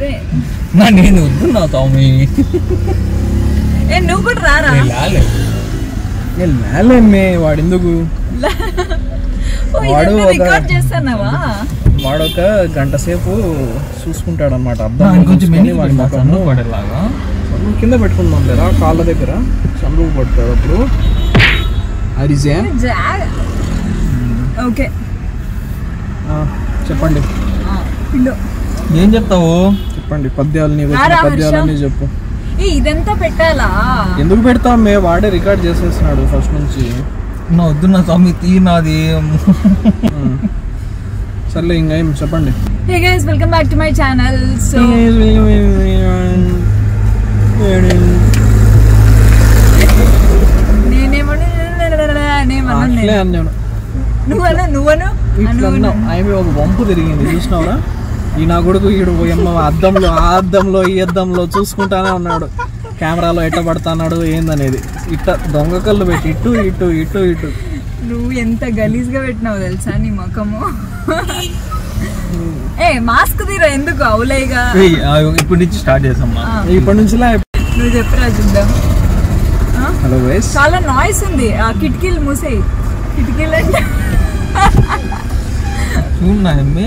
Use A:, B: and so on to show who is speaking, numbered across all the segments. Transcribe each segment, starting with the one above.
A: రే
B: నా నేను వద్దున్నా స్వామి
A: ఏ నువ్వు కూడా రారా
B: నేను లాలే
C: మేలేమ్మే వాడు ఎందుకు
A: ఓ,
C: వాడు
A: ఇదంతా
C: ఒక-
A: రికార్డ్ చేస్తున్నావా
C: వాడు ఒక గంట సేపు చూసుకుంటాడు అనమాట
B: కొంచెం
C: అర్థం వాడి ముఖము
B: సన్ను పడేలాగా
C: సన్రూఫ్ కింద పెట్టుకుందాం లేరా కాళ్ళ దగ్గర సన్రూఫ్ పడతాడు అప్పుడు అరిజే
A: జా- ఓకే
C: చెప్పండి
A: ఆ, పిల్లో
B: ఏం చెప్తావు
C: చెప్పండి పద్యాలు నీకు
A: రారా,
C: వచ్చిన పద్యాలన్నీ
A: హర్ష.
C: చెప్పు
A: ఏ ఇదంతా పెట్టాలా
C: ఎందుకు పెడతాం మే వాడే రికార్డ్ చేసేస్తున్నాడు ఫస్ట్ నుంచి
B: నా వద్దున్నా స్వామి తీ నాది
C: ఉమ్. సర్లే ఇంకా ఏం చెప్పండి
A: hey guys welcome back to my channel so నేనేమను నేనేమను
C: అట్లే అన్నాను
A: నువ్వను నువ్వను
C: ఇట్లా అన్నావు ఆమె ఒక వంపు తిరిగింది చూసినావురా ఈ నా కొడుకు ఈడు పోయమ్మ అద్దంలో ఆ అద్దంలో ఈ అద్దంలో చూసుకుంటానే ఉన్నాడు కెమెరాలో ఎట్ట పడతాన్నాడు ఏందనేది ఇట్ట దొంగ కళ్ళు పెట్టి ఇటు ఇటు ఇటు ఇటు
A: నువ్వు ఎంత గలీజ్ గా పెట్టినావు తెలుసా నీ ముఖము ఏ మాస్క్ తీరా ఎందుకు అవులేగా
B: ఏయ్, ఆ, ఇప్పటి నుంచి స్టార్ట్ చేసామ్మా
A: ఆ,
C: ఇప్పటి నుంచిలా
A: నువ్వు చెప్పరా చూద్దాం ఆ?
C: హలో వైస్
A: చాలా నాయిస్ ఉంది ఆ కిటికీలు మూసేయి కిటికీలు అంటే
B: చూడన్నా అమ్మి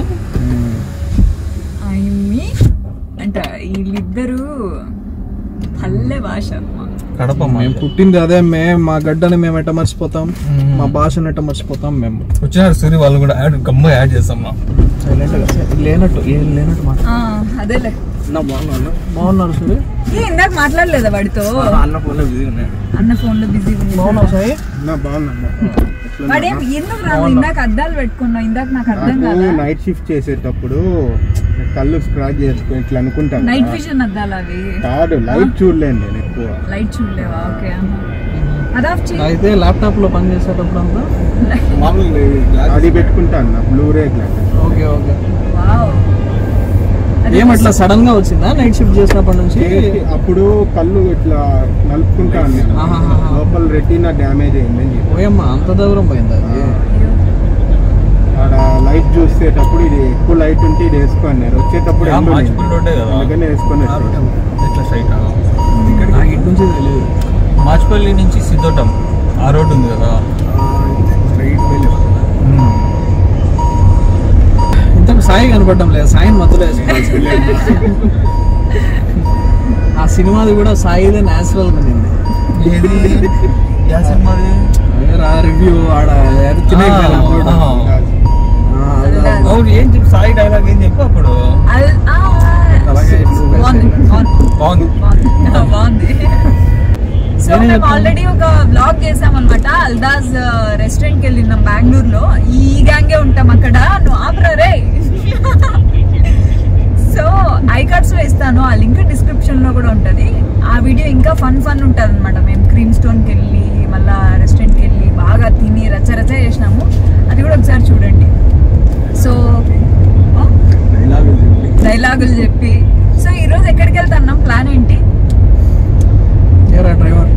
A: ఆయమ్మి అంట వీళ్ళిద్దరూ పల్లె భాష అమ్మ
B: కడప
C: మేము పుట్టింది అదే మేము మా గడ్డని మేము ఎట్ట మర్చిపోతాం మా భాషను ఎట్ట మర్చిపోతాం మేము
B: వచ్చినారు సూర్య వాళ్ళు కూడా యాడ్ గమ్మ యాడ్ చేస్తామ్మా
C: సైలెంట్ లేనట్టు ఏం లేనట్టు మాట
A: ఆ, అదేలే
C: బాగున్నాను బాగున్నారు సూరి
A: ఏ ఇందాక మాట్లాడలేదా వాడితో
B: అన్న ఫోన్ బిజీ ఉన్నాయి
A: అన్న ఫోన్ లో బిజీ ఉంది
C: బాగున్నావు సాయి
A: వాడేం ఎందుకు రావు ఇందాక అద్దాలు పెట్టుకున్నావు ఇందాక నాకు అర్థం కాదా
D: నైట్ షిఫ్ట్ చేసేటప్పుడు కళ్ళు స్క్రాచ్ చేసుకుని ఇట్లా అనుకుంటాను
A: నైట్ విజన్ అద్దాలు అవి
D: కాదు లైట్ చూడలేను నేను ఎక్కువ
A: లైట్ చూడలేవా ఓకే అది ఆఫ్ చేయి
C: అయితే ల్యాప్టాప్ లో పని చేసేటప్పుడు అంతా
D: అది పెట్టుకుంటాను blue ray glass
C: okay okay
A: wow అది
C: ఏమట్లా సడన్ గా వచ్చిందా నైట్ షిఫ్ట్ చేసినప్పటి నుంచి
D: అప్పుడు కళ్ళు ఇట్లా నలుపుకుంటాను నేను
C: ఆహాహాహా.
D: లోపల రెటీనా డ్యామేజ్ అయిందని చెప్పి
C: ఓయమ్మ అంత దూరం పోయింది అది
D: ఆడ లైట్ చూసేటప్పుడు ఇది ఎక్కువ లైట్ ఉంటే ఇది వేసుకున్నారు వచ్చేటప్పుడు
B: యా,
D: ఎండ ఉంది.
B: మాచిపల్లి రోడ్డే కదా.
D: అందుకని వేసుకొని వచ్చాను.
B: ఎట్లా స్ట్రైట్
C: నాకు ఇటు నుంచి తెలియదు
B: మాచిపల్లి నుంచి సిద్ధోటం ఆ రోడ్ ఉంది కదా
C: స్ట్రైట్ వెళ్ళి ఇంతకు సాయి కనపడడం లేదు సాయిని మధ్యలో వేసుకోవాలి. ఆ సినిమాది కూడా సాయిదే న్యాచురల్ గా ఉంది
B: ఏది యా సినిమాది
C: అదే రా రివ్యూ ఆడ అది తినే
B: ఆ,
C: కదా చూడు.
B: ఆ.
C: ఆ, అదే.
A: అదే.
B: అవును ఏం చెప్పు సాయి డైలాగ్ ఏం చెప్పు అప్పుడు
A: అల్- ఆ,
C: అలాగే
A: బాగుంది బాగుంది
B: బాగుంది
A: బాగుంది బాగుంది సో
C: నేనే
A: మేము
C: చెప్తాను.
A: ఆల్రెడీ ఒక బ్లాగ్ చేసాం అనమాట అల్దాజ్ రెస్టారెంట్ కి వెళ్ళినాం బెంగళూరులో ఈ గ్యాంగే ఉంటాం అక్కడ నువ్వు ఆపరా రే సో ఐ కార్డ్స్ లో ఇస్తాను ఆ లింక్ డిస్క్రిప్షన్ లో కూడా ఉంటది ఆ వీడియో ఇంకా ఫన్ ఫన్ ఉంటది అనమాట మేము క్రీమ్ స్టోన్ కి వెళ్ళి మళ్ళా రెస్టారెంట్ కి వెళ్ళి బాగా తిని రచ్చ రచ్చ చేసినాము అది కూడా ఒకసారి చూడండి సో డైలాగులు చెప్పి సో ఈ రోజు ఎక్కడికి వెళ్తున్నాం ప్లాన్ ఏంటి
C: ఏరా డ్రైవర్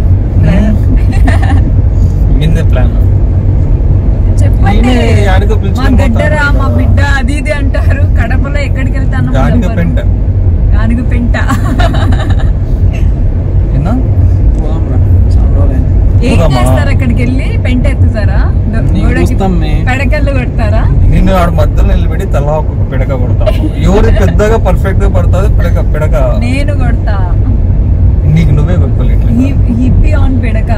B: నిన్నే ప్లాన్
A: చెప్పండి
B: నేనే యాడికో
A: మా
B: పిలుచుకొని
A: గడ్డరా
B: పోతాను.
A: మా బిడ్డ అది ఇది అంటారు కడపలో ఎక్కడికి వెళ్తాను
B: గాడిగ పెంట
A: గానుగ పెంట
B: ఏనా
C: పోదాంరా. చాలా రోజులైంది.
A: ఏం
B: పోదామా?
A: చేస్తారు అక్కడికి వెళ్ళి పెంట ఎత్తుతారా దో-
C: నీకు
A: గోడకి
C: చూస్తాం మే.
A: పెడకల్లు కొడతారా
B: నిన్ను ఆడ మధ్యలో నిలబెట్టి తలా ఒక్కొక్క పిడక కొడతాము ఎవరు పెద్దగా పర్ఫెక్ట్ గా పడుతుంది పిడక పిడక
A: నేను కొడతా
B: నీకు నువ్వే కొట్టుకోవాలి ఇట్లా
A: హిప్పీ ఆన్ పెడక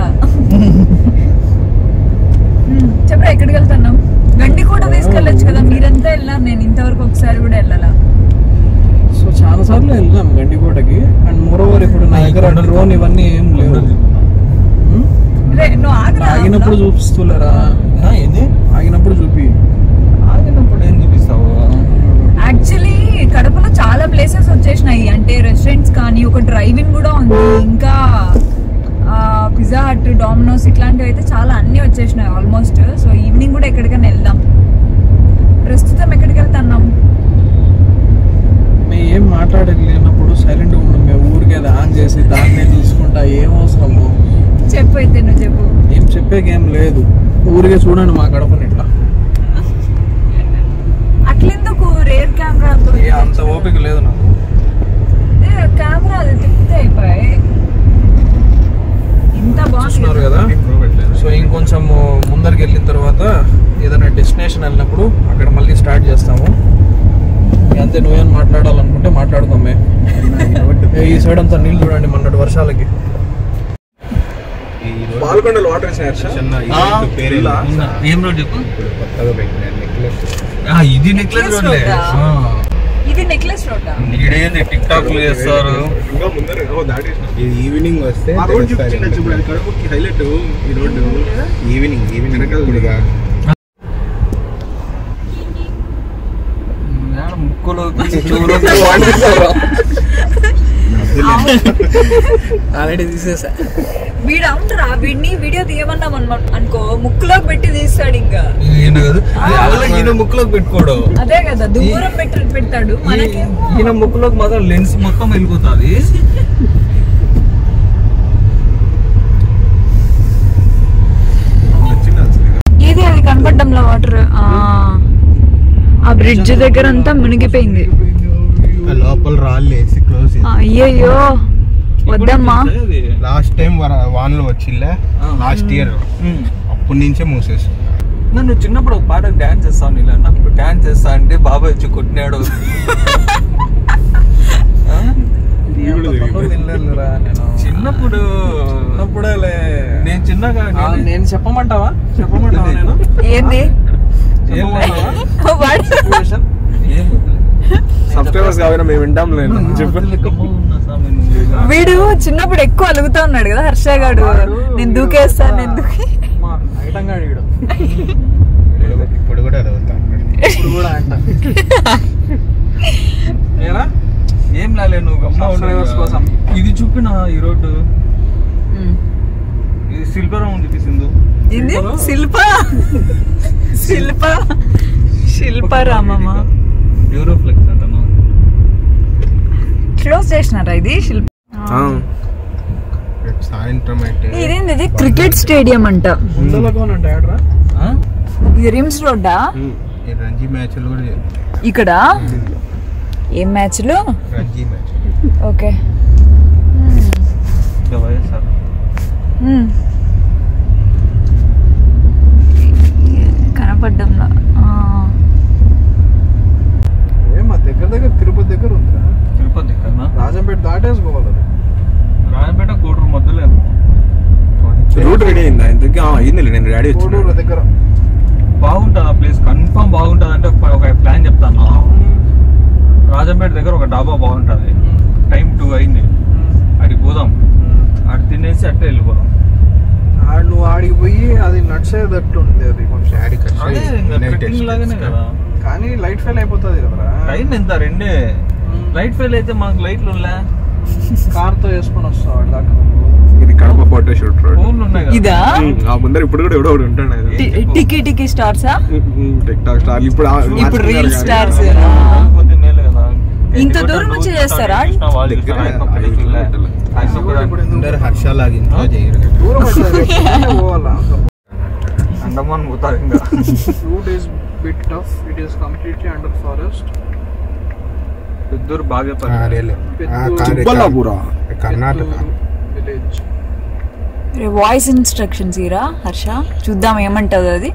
A: హ్మ్, చెప్పరా ఎక్కడికి వెళ్తున్నాం గండి కూడా తీసుకెళ్ళొచ్చు కదా మీరంతా వెళ్ళారు నేను ఇంతవరకు ఒకసారి కూడా వెళ్ళాలా
C: సో చాలా సార్లు వెళ్ళాం గండికోటకి అండ్ మోర్ ఓవర్ ఇప్పుడు నా దగ్గర డ్రోన్ ఇవన్నీ ఏం లేవు ఉమ్?
A: రే నువ్వు ఆగరా
C: ఆగినప్పుడు చూపిస్తులేరా
B: ఆ, ఏంది
C: ఆగినప్పుడు చూపి
B: ఆగినప్పుడు ఏం చూపిస్తావు
A: యాక్చువల్లీ కడపలో చాలా ప్లేసెస్ వచ్చేసినాయి అంటే రెస్టారెంట్స్ కానీ ఒక డ్రైవింగ్ కూడా ఉంది ఇంకా పిజ్జా హట్ డామినోస్ ఇట్లాంటివి అయితే చాలా అన్ని వచ్చేసినాయి ఆల్మోస్ట్ సో ఈవినింగ్ కూడా ఎక్కడికైనా వెళ్దాం ప్రస్తుతం ఎక్కడికి వెళ్తున్నాం
C: మేము ఏం మాట్లాడలేనప్పుడు సైలెంట్ ఉండడం మేము ఊరికే అది ఆన్ చేసి దాన్నే చూసుకుంటా ఏం అవసరము
A: చెప్పు అయితే నువ్వు చెప్పు
C: ఏం చెప్పేకేం లేదు ఊరికే చూడండి మా గడపని ఇట్లా
A: అట్లెందుకు రేర్ కెమెరాతో
C: ఏ అంత ఓపిక లేదు నాకు కొంచెం ముందరికి వెళ్ళిన తర్వాత ఏదైనా డెస్టినేషన్ వెళ్ళినప్పుడు అక్కడ మళ్ళీ స్టార్ట్ చేస్తాము ఇక అంతే నువ్వేం మాట్లాడాలనుకుంటే మాట్లాడుకోమే ఈ సైడ్ అంతా నీళ్ళు చూడండి మొన్నటి వర్షాలకి పాల్గొండలు వాటర్
B: ఏం రోడ్ చెప్పు
D: కొత్తగా పెట్టిన నెక్లెస్
B: ఇది నెక్లెస్
A: Necklace
B: రోడ్లే
A: road ఆ? ఇది నెక్లెస్ రోడ్డా
B: ఈడేంది టిక్ టాక్ చేస్తారు
D: ఇది ఈవినింగ్ వస్తే తెలుస్తుంది.
C: హైలైట్ ఈ రోడ్డు
D: ఈవినింగ్ ఈవినింగ్ ఇప్పుడు కాదు.
B: ముక్కులో చెవులో
C: ఆల్రెడీ తీసేసా
A: వీడు అవునరా వీడిని వీడియో తీయమన్నాం అన్మ- అనుకో ముక్కులోకి పెట్టి తీస్తాడు ఇంకా
B: ఈయన కాదు అలా ఈయన ముక్కులోకి పెట్టుకోడు
A: అదే కదా దూరం పెట్టి పెడతాడు మనకేమో
B: ఈయన ముక్కులోకి మాత్రం లెన్స్ మొత్తం వెళ్ళిపోతుంది
A: ఏది అది కనపడ్డంలో వాటర్ ఆ బ్రిడ్జ్ దగ్గర అంతా మునిగిపోయింది
D: ఆ లోపల రాళ్ళు వేసి క్లోజ్
A: ఆ, అయ్యయ్యో వద్దమ్మా
D: లాస్ట్ టైం వాన్లో వచ్చిల్లే లాస్ట్ ఇయర్ అప్పటి నుంచే మూసేసి
B: నన్ను చిన్నప్పుడు ఒక పాటకు డాన్స్ చేస్తాను ఇలా అప్పుడు డాన్స్ చేస్తా అంటే బాబాయ్ వచ్చి కొట్టినాడు ఆ?
C: తినలేదురా నేను
B: చిన్నప్పుడు
C: చిన్నప్పుడేలే
B: నేను చిన్నగా
C: ఆ,
B: నేను-
C: నేను చెప్పమంటావా చెప్పమంటావా నేను
A: ఏంది
B: ఏం
C: చెప్పమంటావా?
A: వాడు
C: Situation?
B: ఏం వద్దులే.
C: సబ్స్క్రైబర్స్ కాబట్టి మేము వింటాం లేదు
B: వద్దులే, కమ్మ ఉన్నా సామి నువ్వు.
A: వీడు చిన్నప్పుడు ఎక్కువ అలుగుతా ఉన్నాడు కదా హర్ష గాడు నేను దూకేస్తాను నేను దూకి
C: మా ఐటం గాడు వీడు
D: ఇప్పుడు- ఇప్పుడు కూడా అడుగుతాం
C: ఇప్పుడు కూడా అంట ఏరా
B: ఏం లాలే నువ్వు గమ్మ ఉండు
C: Subscribers
B: ఇక.
C: కోసం.
B: ఇది చూపిన ఈ రోడ్డు ఇది శిల్పరామం చూపిస్తుంది
A: ఏంది శిల్ప శిల్ప శిల్ప రామమ్మ
B: యూరోఫ్లెక్స్ అంటున్నా
A: క్లోజ్ చేసినారా ఇది శిల్ప
D: రేపు సాయంత్రం అయితే
A: ఇదేంది ఇది క్రికెట్ స్టేడియం అంట
C: ముందలకోనంట ఏడ్రా
B: ఆ?
A: ఇది రిమ్స్ రోడ్డా
D: ఈ రంజీ మ్యాచ్లు కూడా చేయాలి.
A: ఇక్కడ ఏం మ్యాచ్లు
D: రంజీ మ్యాచ్
A: ఓకే
B: ఇంకా వైఎస్ఆర్
A: కనపడ్డంలా ఆ.
C: ఏమా దగ్గర దగ్గర తిరుపతి దగ్గర ఉందిరా
B: తిరుపతి కన్నా
C: రాజంపేట దాటేసుకోవాలి అది.
B: రాయపేట కోటూరు మధ్యలో
C: రూట్ రెడీ అయిందా ఇంతకీ అయింది నేను రెడీ కోడూరు దగ్గర
B: బాగుంటుంది ఆ ప్లేస్ కన్ఫర్మ్ బాగుంటుంది అంటే ఒక ఒక ప్లాన్ చెప్తాను రాజంపేట దగ్గర ఒక డాబా బాగుంటుంది టైం టూ అయింది అడిగి పోదాం అటు తినేసి అట్టే వెళ్ళిపోదాం
C: ఆడు నువ్వు ఆడికి పోయి అది నడిచేటట్టు ఉంది అది కొంచెం
D: ఆడికి వచ్చి
B: అదే ఇంకా
D: night
B: trekking లాగానే
D: experience.
B: కదా
C: కానీ లైట్ ఫెయిల్ అయిపోతుంది కదరా
B: టైం ఎంత రెండే లైట్ ఫెయిల్ అయితే మాకు లైట్లు ఉన్నా
C: కార్ తో వేసుకొని వస్తావు ఆడి దాకా
E: ఇది కడప ఫోటో షూట్ రోడ్
B: ఫోన్లు ఉన్నాయి కదా
A: ఇదా
E: ఆ ముందర ఇప్పుడు కూడా ఎవడో ఒకడు ఉంటాడు ఆయన.
A: టి- టికీ టికీ స్టార్సా
E: టిక్ టాక్ స్టార్ ఇప్పుడు ఆ-
A: ఇప్పుడు రీల్
E: కానీ
A: స్టార్స్
B: పోతే మేలు కదా
A: ఇంత దూరం వచ్చి చేస్తారా?
B: చూసినా వాళ్ళు
E: దగ్గర
B: చూసినా ఆయన ఒక్కడే చూడలే. ఆయన ఒక్కడే.
D: అందరు హర్షాలాగా ఇంట్లో చేయరు కదా.
C: దూరం అవుతుంది పోవాలా
B: అండమాన్ పోతారు ఇంకా
C: route is bit tough it is completely under forest
B: పెద్దూరు బాగా
D: ఆ,
B: పని
D: రేలే. ఆ, కాదు,
E: Chikkaballapura.
D: Karnataka
C: village
A: voice instructions ఇరా హర్ష చూద్దాం ఏమంటది అది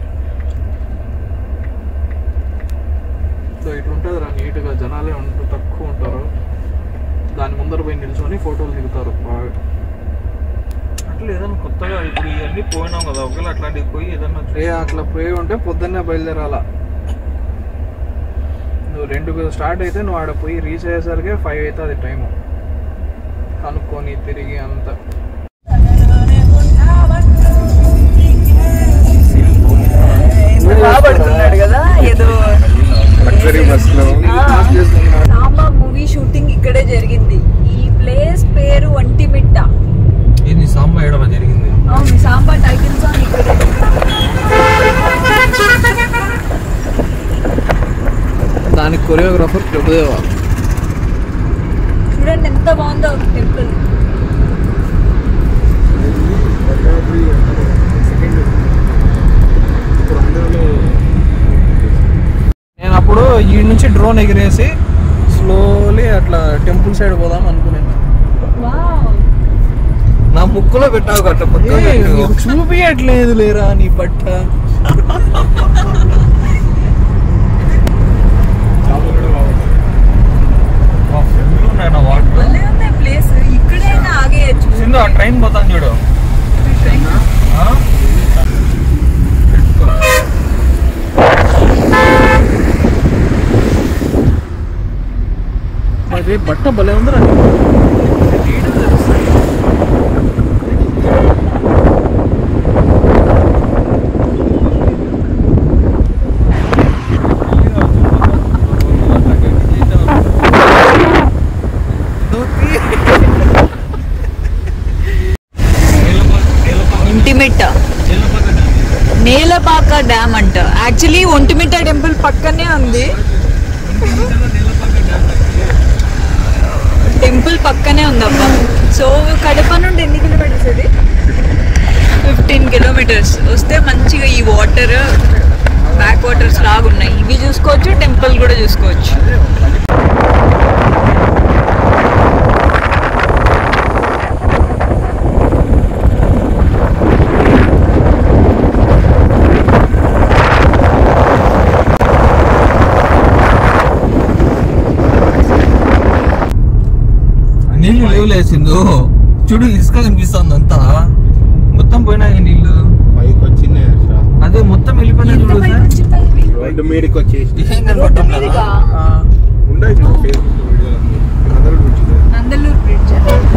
C: సో ఇట్లుంటుంది రా నీట్గా జనాలే ఉంటారు తక్కువ ఉంటారు దాని ముందర పోయి నిల్చొని ఫోటోలు దిగుతారు బాగా
B: అట్లా ఏదైనా కొత్తగా ఇప్పుడు ఇవన్నీ పోయినాం కదా ఒకవేళ అట్లాంటివి పోయి ఏదన్నా
C: ఏ అట్లా పోయి ఉంటే పొద్దున్నే బయలుదేరాలా నువ్వు రెండు స్టార్ట్ అయితే నువ్వు ఆడ పోయి రీచ్ అయ్యేసరికి ఫైవ్ అవుతుంది టైము కనుక్కొని తిరిగి అంతా
A: రాబడుతున్నాడు కదా ఏదో
E: లగ్జరీ బస్ లో
A: సాంబా మూవీ షూటింగ్ ఇక్కడే జరిగింది ఈ ప్లేస్ పేరు ఒంటిమిట్ట
B: ఇది సాంబ ఏడవ జరిగింది
A: అవును సాంబా టైటిల్ సాంగ్ ఇక్కడే
C: దానికి కొరియోగ్రాఫర్ ప్రభుదేవ
A: చూడండి ఎంత బాగుందో టెంపుల్
C: నేను అప్పుడు ఈ నుంచి డ్రోన్ ఎగిరేసి స్లోలీ అట్లా టెంపుల్ సైడ్ పోదాం అనుకున్నాను
B: నా ముక్కులో పెట్టావు గట్ట పక్కన
C: ఏయ్,
B: పెట్టు.
C: నీకు చూపియట్లేదు లేరా నీ బట్ట
B: వా, full ఉన్నాయి నా వాటర్
A: భలే ఉంది ప్లేస్ ఇక్కడైనా ఆగేయచ్చు
B: సింధు ఆ ట్రైన్ పోతాను చూడు ఆ? పెట్టుకో.
C: అదే బట్ట భలే ఉందిరా
A: ఇంటిమిట్ట నేలపాక డ్యామ్ అంట యాక్చువల్లీ ఒంటిమిట్ట టెంపుల్ పక్కనే ఉంది టెంపుల్ పక్కనే ఉందబ్బా సో కడప నుండి ఎన్ని కిలోమీటర్స్ ఇది ఫిఫ్టీన్ కిలోమీటర్స్ వస్తే మంచిగా ఈ వాటర్ బ్యాక్ వాటర్స్ లాగా ఉన్నాయి ఇవి చూసుకోవచ్చు టెంపుల్ కూడా చూసుకోవచ్చు
B: నీళ్ళు లేవులే సింధు చూడు ఇసుక కనిపిస్తుంది అంతా మొత్తం పోయినాయి నీళ్ళు
D: పైకి వచ్చింది హర్ష.
B: అదే మొత్తం వెళ్ళిపోయినాయి చూడు సార్
D: రోడ్డు మీదకి వచ్చేసి
B: ఏం కనపడటం లేదా?
D: ఉండదు ఫేస్బుక్ వీడియోలు అన్నీ. అందరూ కూర్చున్నారు.
A: నందలూరు బ్రిడ్జ్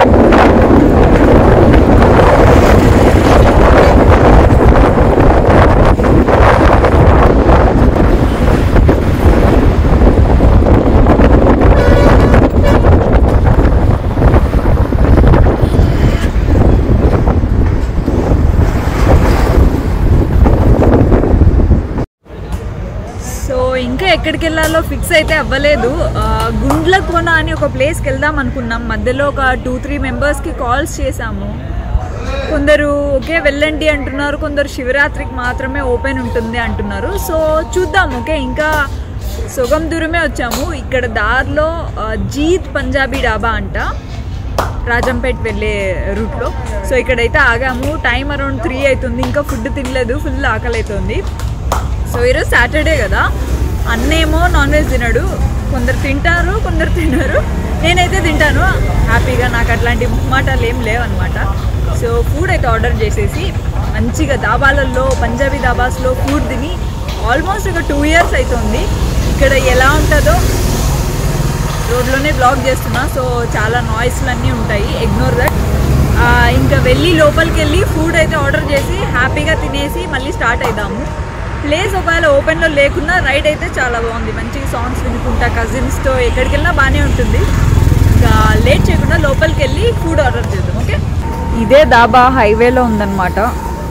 A: సో ఇంకా ఎక్కడికి వెళ్ళాలో ఫిక్స్ అయితే అవ్వలేదు ఆ, గుండ్ల కోన అని ఒక ప్లేస్కి వెళ్దాం అనుకున్నాం మధ్యలో ఒక టూ త్రీ మెంబర్స్కి కాల్స్ చేశాము కొందరు ఓకే వెళ్ళండి అంటున్నారు కొందరు శివరాత్రికి మాత్రమే ఓపెన్ ఉంటుంది అంటున్నారు సో చూద్దాం ఓకే ఇంకా సుగం దూరమే వచ్చాము ఇక్కడ దారిలో ఆ, జీత్ పంజాబీ డాబా అంట రాజంపేట్ వెళ్ళే రూట్లో సో ఇక్కడైతే ఆగాము టైం అరౌండ్ త్రీ అవుతుంది ఇంకా ఫుడ్ తినలేదు ఫుల్ ఆకలి అవుతుంది సో ఈరోజు సాటర్డే కదా అన్నేమో నాన్ వెజ్ తినడు కొందరు తింటారు కొందరు తినరు నేనైతే తింటాను హ్యాపీగా నాకు అట్లాంటి ముఖ్మాటాలు ఏం లేవన్నమాట సో ఫుడ్ అయితే ఆర్డర్ చేసేసి మంచిగా దాబాలలో పంజాబీ దాబాస్లో ఫుడ్ తిని ఆల్మోస్ట్ ఒక టూ ఇయర్స్ అవుతుంది ఇక్కడ ఎలా ఉంటుందో రోడ్లోనే బ్లాక్ చేస్తున్నా సో చాలా నాయిస్లు అన్నీ ఉంటాయి ఇగ్నోర్ దట్ ఇంకా వెళ్ళి లోపలికి వెళ్ళి ఫుడ్ అయితే ఆర్డర్ చేసి హ్యాపీగా తినేసి మళ్ళీ స్టార్ట్ అవుదాము ప్లేస్ ఒకవేళ ఓపెన్లో లేకున్నా రైడ్ అయితే చాలా బాగుంది మంచి సాంగ్స్ వినుకుంటా కజిన్స్తో ఎక్కడికి వెళ్ళినా బాగానే ఉంటుంది ఇంకా లేట్ చేయకుండా లోపలికి వెళ్ళి ఫుడ్ ఆర్డర్ చేద్దాం ఓకే ఇదే దాబా హైవేలో ఉందన్నమాట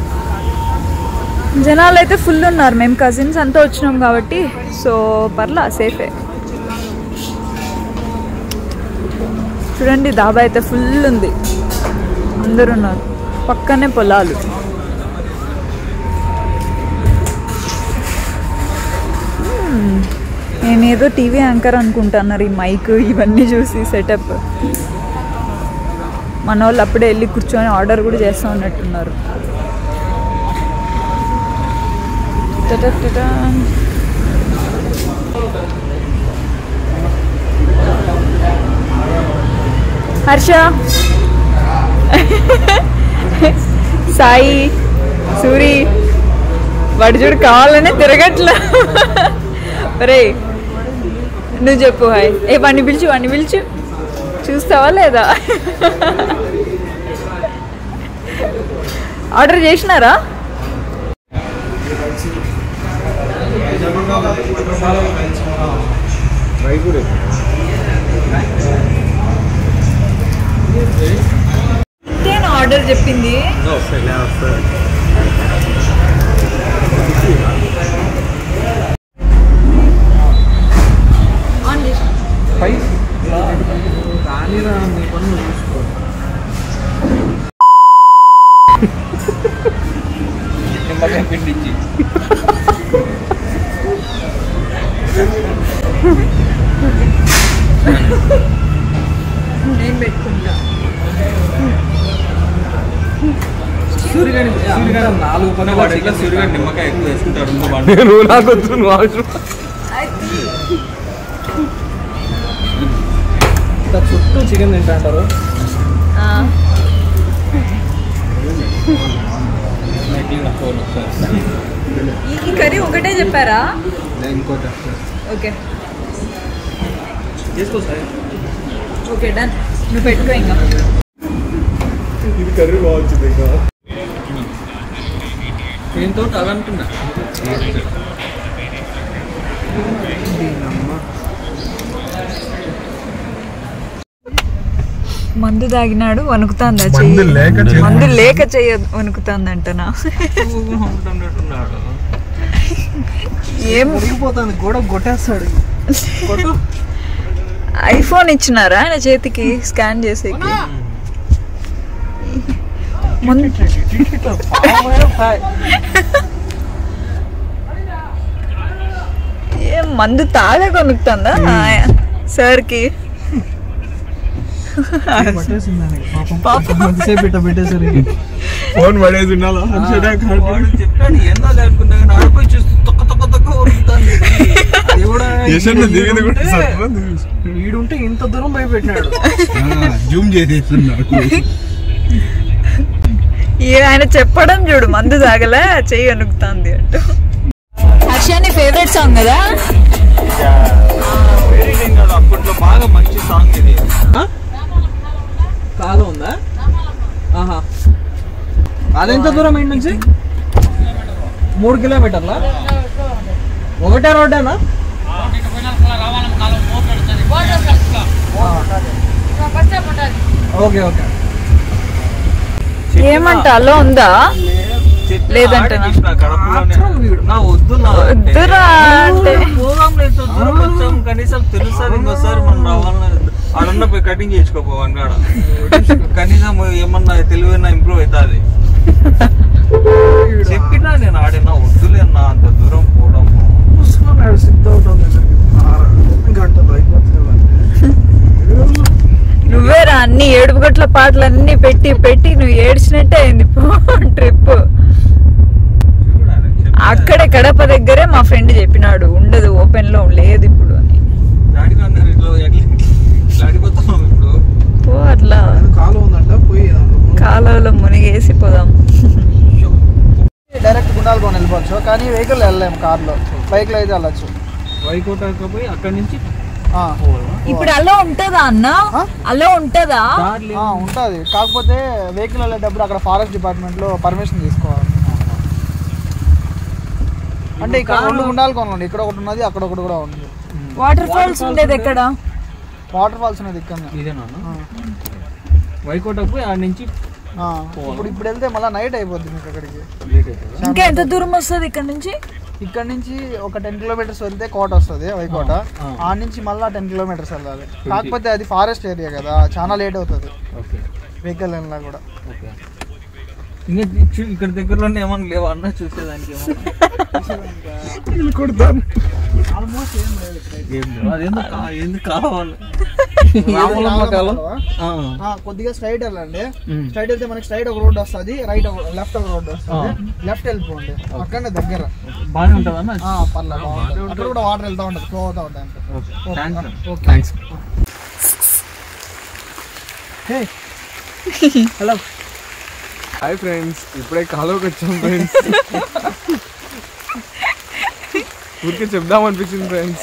A: జనాలు అయితే ఫుల్ ఉన్నారు మేము కజిన్స్ అంతా వచ్చినాం కాబట్టి సో పర్లా సేఫే చూడండి దాబా అయితే ఫుల్ ఉంది అందరు ఉన్నారు పక్కనే పొలాలు మ్మ్. నేనేదో టీవీ యాంకర్ అనుకుంటున్నారు ఈ మైక్ ఇవన్నీ చూసి సెటప్ మన వాళ్ళు అప్పుడే వెళ్ళి కూర్చొని ఆర్డర్ కూడా చేస్తూ ఉన్నట్టున్నారు టటటటా. హర్ష సాయి సూరి వాడు చూడు కావాలనే తిరగట్లా రే నువ్వు చెప్పు హాయ్ ఏ వాడిని పిలిచు వాడిని పిలిచు చూస్తావా లేదా ఆర్డర్ చేసినారా
D: రైస్ కూడా వేసుకో.
A: ఇంతేనా ఆర్డర్ చెప్పింది ఆన్ చేసి
C: కానీరా నీ పని నువ్వు చూసుకో
B: నిమ్మకాయ పిండి ఇచ్చి
A: నేను పెట్టుకుంటా
C: సూర్యగాడు నాలుగు
B: అంటే
C: పక్కల
B: వాడు ఎట్లా
C: chicken
B: సూర్యుగా
C: తింటాడు.
B: నిమ్మకాయ ఎక్కువ వేసుకుంటాడు ముందు వాడు.
E: నువ్వు నాకు వద్దు నువ్వు అవసరం
C: ఇట్లా చుట్టూ చికెన్ తింటాంటారు
A: ఈ కర్రీ ఒకటే చెప్పారా
D: ఇంకోటి
A: ఓకే
C: చేసుకో సార్
A: ఓకే డన్ నువ్వు పెట్టుకో ఇంకా
E: ఇది కర్రీ బాగుంటుంది ఇంకా
B: దీంతో అది అంటున్నా
A: మందు తాగినాడు వణుకుతాందా
E: మందు
A: చెయ్యి
E: లేక చెయ్యి.
A: మందు లేక చెయ్య వణుకుతాందంటనా
B: ఉంటున్నట్టున్నాడు
A: ఏం
C: మురిగిపోతుంది గోడ కొట్టేస్తాడు కొట్టు
A: ఐఫోన్ ఇచ్చినారా ఆయన చేతికి స్కాన్ చేసేకి మందు ఏం మందు తాగా కొనుక్తుందా సార్కి
C: పట్టేసిందని పాపం ఎంతసేపు ఇట్ట పెట్టేసరికి
E: ఫోన్ పడేసి ఉండాలా
B: వాడు చెప్పాడు ఏందో లేకుండా కానీ ఆడిపోయి చూస్తూ తొక్క తొక్క తొక్క ఉరుకుతాంది.
C: అది కూడా
E: యశన్ దిగింది కూడా
C: వీడుంటే-
E: సర్ప్రైజ్.
C: వీడుంటే ఇంత దూరం భయపెట్టినాడు
D: జూమ్ చేసేస్తున్నాడు
A: ఈ ఆయన చెప్పడం చూడు మందు తాగలే చెయ్యి వణుకుతాంది అంటూ హర్ష నీ ఫేవరెట్ సాంగ్ కదా
B: Editing కాదు, అప్పట్లో బాగా మంచి సాంగ్ ఇది
C: కాలు ఉందా ఆహా అదెంత దూరం ఇంటి నుంచి మూడు కిలోమీటర్లా ఒకటే రోడ్డేనా ఓకే ఓకే
A: ఏమంట అలో ఉందా లేదంటనా?
B: ఆడికి నా కడపలోనే. నా వద్దు నా అంటే.
A: వద్దురా అంటే
B: పోదాం లేదు దూరం కొంచెం కనీసం తెలుస్తుంది ఇంకోసారి మనం రావాలని ఆడన్న పోయి కటింగ్ చేసుకోపోవాలి కాడ కనీసం ఏమన్నా తెలివైనా ఇంప్రూవ్ అవుతుంది చెప్పినా నేను ఆడినా వద్దులేనా అంత దూరం పోవడం
C: చూసుకున్నాడు సిద్ధవుతాం దగ్గరికి గంటలు అయిపోతుంది
A: నువ్వేరా అన్ని ఏడుపు గట్ల పాటలు అన్ని పెట్టి పెట్టి నువ్వు ఏడ్చినట్టే అయింది ట్రిప్ అక్కడే కడప దగ్గరే మా ఫ్రెండ్ చెప్పినాడు ఉండదు ఓపెన్ లో లేదు ఇప్పుడు అని
B: డాడీ అన్నారు ఇట్లా ఎట్లా ఇట్లా అడిగిపోతున్నాం ఇప్పుడు
A: ఓ అట్లా
C: కాలు ఉందంట పోయి
A: కాలువలో మునిగేసి పోదాం
C: డైరెక్ట్ గుండాలకొని వెళ్ళిపోవచ్చు కానీ వెహికల్ వెళ్ళలేము కార్లో బైక్లో అయితే వెళ్ళచ్చు
B: వైకోటాక పోయి అక్కడి నుంచి
A: ఇప్పుడు అలా ఉంటదా అన్న
C: ఆ?
A: అలా ఉంటదా
C: ఉంటుంది కాకపోతే వెహికల్ వెళ్ళేటప్పుడు అక్కడ ఫారెస్ట్ డిపార్ట్మెంట్లో పర్మిషన్ తీసుకోవాలి అంటే ఇక్కడ రెండు గుండాలు కొనండి ఇక్కడ ఒకటి ఉన్నది అక్కడ ఒకటి కూడా ఉంది
A: వాటర్ ఫాల్స్ ఉండేది ఎక్కడ
C: వాటర్ ఫాల్స్ ఉన్నది ఇక్కడ
B: ఇదేనా వైకోటకు పోయి ఆడ నుంచి
C: ఇప్పుడు ఇప్పుడు వెళ్తే మళ్ళీ నైట్ అయిపోద్ది మీకు అక్కడికి
B: లేట్ అవుతుంది
A: ఇంకా ఎంత దూరం వస్తుంది ఇక్కడ నుంచి
C: ఇక్కడ నుంచి ఒక టెన్ కిలోమీటర్స్ వెళ్తే కోట వస్తుంది వైకోట
B: ఆ.
C: ఆ నుంచి మళ్ళీ టెన్ కిలోమీటర్స్ వెళ్ళాలి కాకపోతే అది ఫారెస్ట్ ఏరియా కదా చాలా లేట్ అవుతుంది
B: ఓకే
C: వెహికల్ వెళ్ళినా కూడా
B: ఓకే ఇంకా చూ- ఇక్కడ దగ్గరలోనే ఏమన్నా లేవా అన్న చూసేదానికి
E: కొడతాను
C: ఆల్మోస్ట్ ఏం లేదు ఇక్కడ.
B: ఏం లేవు అదేందో కా- ఏంది కావాలి
C: రాములమ్మ కాలువ?
B: ఆ.
C: ఆ, కొద్దిగా స్ట్రైట్ వెళ్ళండి
B: ఉమ్.
C: స్ట్రైట్ వెళ్తే మనకి స్ట్రైట్ ఒక రోడ్ వస్తుంది రైట్ లెఫ్ట్ ఒక రోడ్ వస్తుంది లెఫ్ట్ వెళ్ళిపోండి అక్కడనే దగ్గర
B: బాగానే ఉంటుంది అన్న
C: ఆ, పర్లేదు బాగుంటుంది. అక్కడ కూడా వాటర్ వెళ్తా ఉంటుంది ఫ్లో అవుతా ఉంటాయి అంతే.
B: ఓకే థ్యాంక్స్ అన్న.
C: Okay
E: thanks
C: hey hello
E: hi friends ఇప్పుడే కాలోకి వచ్చాం ఫ్రెండ్స్ ఊరికే చెప్దాం అనిపించింది ఫ్రెండ్స్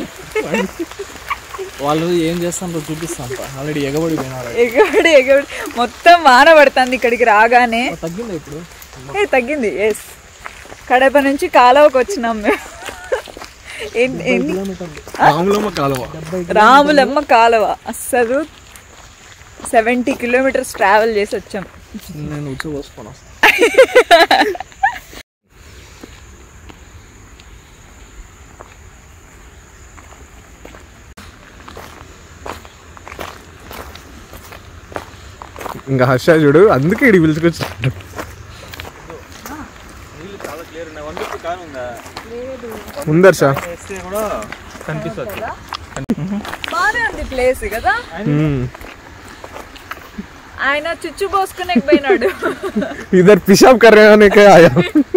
C: వాళ్ళు ఏం చేస్తారో చూపిస్తాం ఆల్రెడీ ఎగబడి పోయినారు
A: ఎగబడి ఎగబడి మొత్తం వాన పడుతుంది ఇక్కడికి రాగానే
C: తగ్గింది ఇప్పుడు
A: ఏ తగ్గింది ఎస్ కడప నుంచి కాలువకి వచ్చినాం మేము ఎన్ని- ఎన్ని
C: కిలోమీటర్లు
E: రాములమ్మ కాలువ
A: రాములమ్మ కాలువ అస్సలు సెవెంటీ కిలోమీటర్స్ ట్రావెల్ చేసి వచ్చాం
C: నేను ఉచ్చు పోసుకొని వస్తాను
E: ఇంకా హర్ష చూడు అందుకే ఇడికి పిలుచుకొచ్చాడు
B: నీళ్ళు చాలా క్లియర్ ఉన్నాయి వన్ ఫిఫ్టీ కార్ ఉందా
E: ముందు హర్ష
B: వేస్తే కూడా కనిపిస్తుంది
A: బాగానే ఉంది ప్లేస్ కదా ఆయన చుచ్చు పోసుకునే పోయినాడు
E: इधर पेशाब कर रहे होने के आया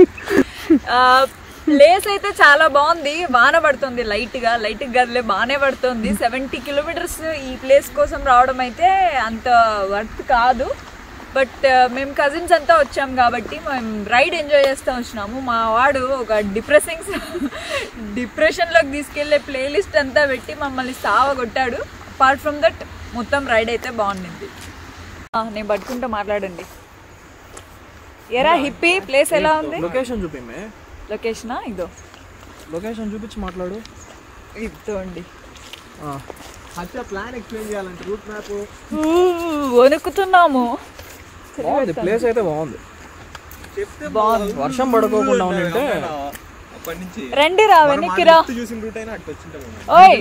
A: ప్లేస్ అయితే చాలా బాగుంది వాన పడుతుంది లైట్ గా లైట్ గదిలే బాగానే పడుతుంది సెవెంటీ కిలోమీటర్స్ ఈ ప్లేస్ కోసం రావడం అయితే అంత వర్త్ కాదు బట్ మేము కజిన్స్ అంతా వచ్చాం కాబట్టి మేము రైడ్ ఎంజాయ్ చేస్తూ వచ్చినాము మా వాడు ఒక డిప్రెసింగ్ డిప్రెషన్లోకి తీసుకెళ్లే ప్లేలిస్ట్ అంతా పెట్టి మమ్మల్ని సావ కొట్టాడు అపార్ట్ ఫ్రమ్ దట్ మొత్తం రైడ్ అయితే బాగుండింది ఆ, నేను పట్టుకుంటూ మాట్లాడండి ఎరా హిప్పీ ప్లేస్ ఎలా ఉంది
C: లొకేషన్ చూపిమే
A: లొకేషనా ఇదో
C: లొకేషన్ చూపించి మాట్లాడు
A: ఇదండి
C: అచ్చా ప్లాన్ ఎక్స్ప్లెయిన్ చేయాలంటే రూట్ మ్యాప్
A: వణుకుతున్నాము
C: బాగుంది ప్లేస్ అయితే బాగుంది
A: బాగుంది
C: వర్షం పడుకోకుండా ఉంటే
B: అప్పటి నుంచి
A: రండి రా వెనక్కి రా
B: చూసిన రూట్ అయినా అటు వచ్చింటాం
A: ఓయ్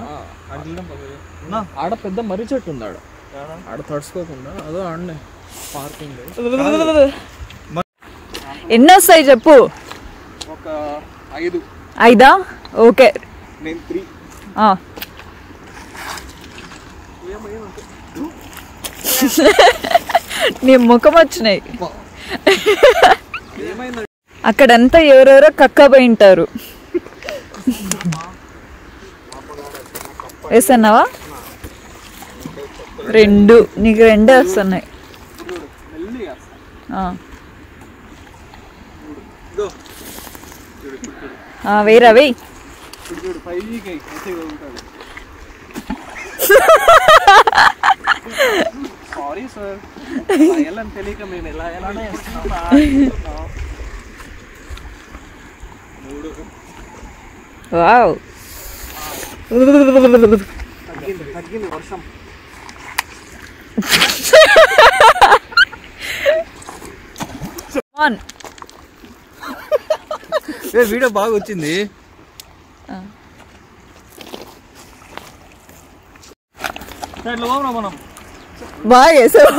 C: ఆడ పెద్ద మర్రి చెట్టు ఉంది ఆడ ఆడ తడుచుకోకుండా అదో ఆడనే పార్కింగ్
A: ఎన్ని వస్తాయి చెప్పు
C: ఒక ఐదు
A: ఐదా ఓకే
C: నేను త్రీ
A: ఆ. నీ ముఖం వచ్చినాయి అక్కడంతా ఎవరెవరో కక్కబోయి ఉంటారు వేస్తున్నావా రెండు నీకు రెండే వస్తున్నాయి ఆ. ఆ, వేరా వెయ్యి
C: చూడు ఫైవ్ జీకి ఉంటుంది సారీ సార్ ఎలా తెలియక మేము ఎలా ఎలానే చేస్తున్నాం
A: వావ్
C: తగ్గింది తగ్గింది వర్షం
A: ఆన్
B: వీడియో బాగా వచ్చింది
C: ఇట్లా పోమరా మనం
A: బాగా వేసావు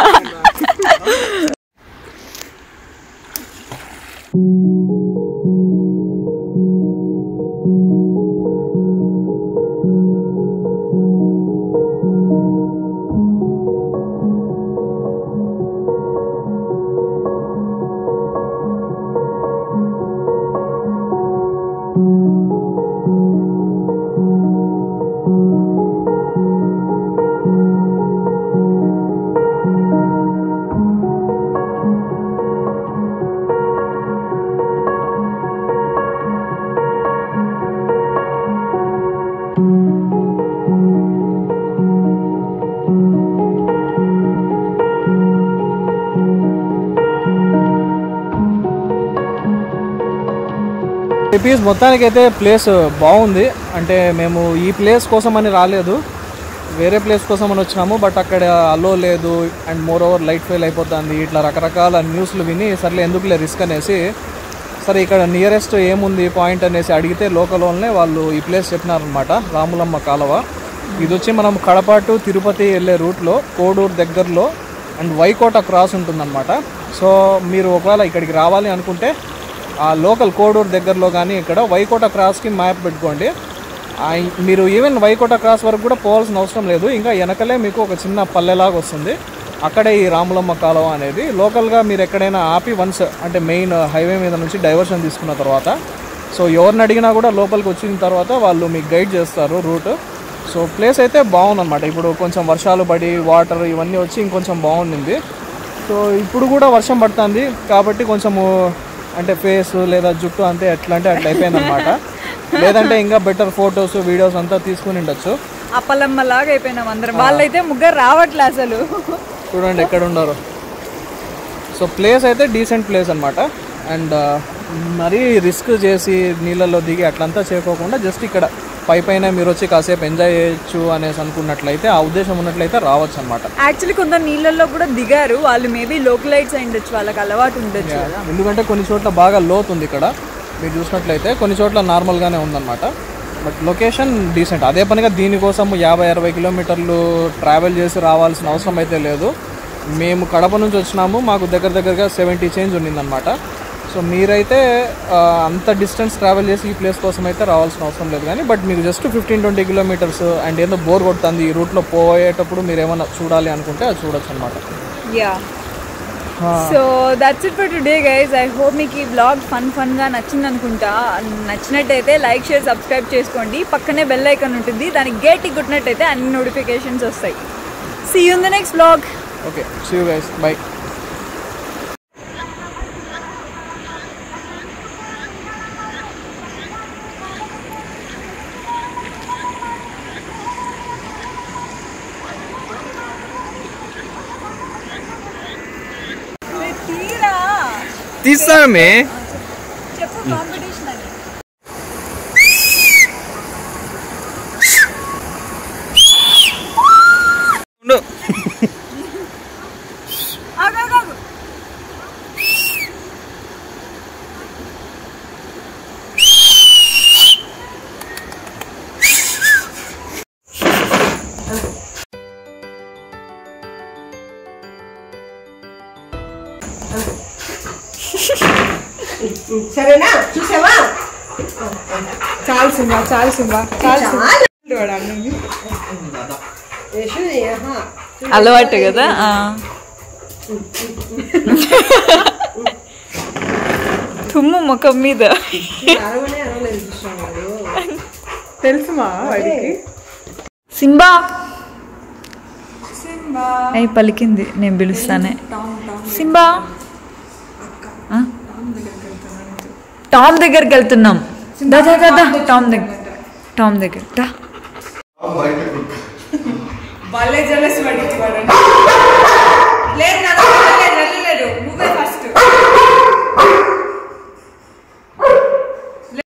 C: ఏపీఎస్ మొత్తానికి అయితే ప్లేస్ బాగుంది అంటే మేము ఈ ప్లేస్ కోసం అని రాలేదు వేరే ప్లేస్ కోసం అని వచ్చినాము బట్ అక్కడ అలో లేదు and moreover light fail అయిపోతుంది ఇట్లా రకరకాల న్యూస్లు విని సర్లే ఎందుకులే రిస్క్ అనేసి సరే ఇక్కడ నియరెస్ట్ ఏముంది పాయింట్ అనేసి అడిగితే లోకల్ వాళ్ళనే వాళ్ళు ఈ ప్లేస్ చెప్పినారనమాట రాములమ్మ కాలువ ఇది వచ్చి మనం కడప టు తిరుపతి వెళ్ళే రూట్లో కోడూరు దగ్గరలో అండ్ వైకోట క్రాస్ ఉంటుందన్నమాట సో మీరు ఒకవేళ ఇక్కడికి రావాలి అనుకుంటే ఆ లోకల్ కోడూరు దగ్గరలో కానీ ఇక్కడ వైకోట క్రాస్కి మ్యాప్ పెట్టుకోండి ఆ మీరు ఈవెన్ వైకోట క్రాస్ వరకు కూడా పోవాల్సిన అవసరం లేదు ఇంకా వెనకలే మీకు ఒక చిన్న పల్లెలాగా వస్తుంది అక్కడే ఈ రాములమ్మ కాలువ అనేది లోకల్గా మీరు ఎక్కడైనా ఆపి వన్స్ అంటే మెయిన్ హైవే మీద నుంచి డైవర్షన్ తీసుకున్న తర్వాత సో ఎవరిని అడిగినా కూడా లోపలికి వచ్చిన తర్వాత వాళ్ళు మీకు గైడ్ చేస్తారు రూట్ సో ప్లేస్ అయితే బాగుందన్నమాట ఇప్పుడు కొంచెం వర్షాలు పడి వాటర్ ఇవన్నీ వచ్చి ఇంకొంచెం బాగుండింది సో ఇప్పుడు కూడా వర్షం పడుతుంది కాబట్టి కొంచెము అంటే ఫేస్ లేదా జుట్టు అంతే ఎట్లా అంటే అట్లా అయిపోయిందన్నమాట లేదంటే ఇంకా బెటర్ ఫొటోస్ వీడియోస్ అంతా తీసుకుని ఉండొచ్చు
A: అప్పలమ్మ లాగా అయిపోయినాం అందరం వాళ్ళైతే ముగ్గురు రావట్లే అసలు
C: చూడండి ఎక్కడ ఉన్నారో సో ప్లేస్ అయితే డీసెంట్ ప్లేస్ అనమాట అండ్ మరీ రిస్క్ చేసి నీళ్ళల్లో దిగి అట్లంతా చేయకోకుండా జస్ట్ ఇక్కడ పై పైన మీరు వచ్చి కాసేపు ఎంజాయ్ చేయొచ్చు అనేసి అనుకున్నట్లయితే ఆ ఉద్దేశం ఉన్నట్లయితే రావచ్చు అనమాట
A: యాక్చువల్లీ కొందరు నీళ్ళల్లో కూడా దిగారు వాళ్ళు మేబీ లోకలైట్స్ అయి ఉండొచ్చు వాళ్ళకి అలవాటు ఉండొచ్చు కదా
C: ఎందుకంటే కొన్ని చోట్ల బాగా లోతు ఉంది ఇక్కడ మీరు చూసినట్లయితే కొన్ని చోట్ల నార్మల్గానే ఉందన్నమాట బట్ లొకేషన్ డీసెంట్ అదే పనిగా దీనికోసం యాభై అరవై కిలోమీటర్లు ట్రావెల్ చేసి రావాల్సిన అవసరం అయితే లేదు మేము కడప నుంచి వచ్చినాము మాకు దగ్గర దగ్గరగా సెవెంటీ చేంజ్ ఉండిందన్నమాట సో మీరైతే ఆ, అంత డిస్టెన్స్ ట్రావెల్ చేసి ఈ ప్లేస్ కోసం అయితే రావాల్సిన అవసరం లేదు కానీ బట్ మీకు just fifteen twenty kilometres and ఏదో బోర్ కొడుతుంది ఈ రూట్లో పోయేటప్పుడు మీరు ఏమైనా చూడాలి అనుకుంటే అది చూడొచ్చు అనమాట
A: yeah so that's it for today guys I hope మీకు ఈ బ్లాగ్ ఫన్ ఫన్గా నచ్చింది అనుకుంటా నచ్చినట్టయితే లైక్ షేర్ సబ్స్క్రైబ్ చేసుకోండి పక్కనే బెల్ ఐకాన్ ఉంటుంది దానికి గేట్ కొట్టినట్టయితే అన్ని నోటిఫికేషన్స్ వస్తాయి see you in the next blog
C: okay see you guys bye
A: తీరా
E: తీస్తామే
A: చెప్పు కాంపిటీషన్ అని
E: ఉండు
A: ఆగు, ఆగు, ఆగు.
F: సరేనా చూసావా
A: చాలు సింబా చాలు సింబా చాలు సింబా.
F: యశు ఆహా.
A: అలవాటు కదా ఆ. తుమ్ము ముఖం మీద
F: అరవనే అరవలేదు చూసినాడు
A: తెలుసుమా వాడికి సింబా అయి పలికింది నేను పిలుస్తానే సింబా ఆ? టామ్ దగ్గరికి వెళ్తున్నాం దా దా దా దా టామ్ దగ్గర టామ్ దగ్గర దా
F: భలే జలసి పడింది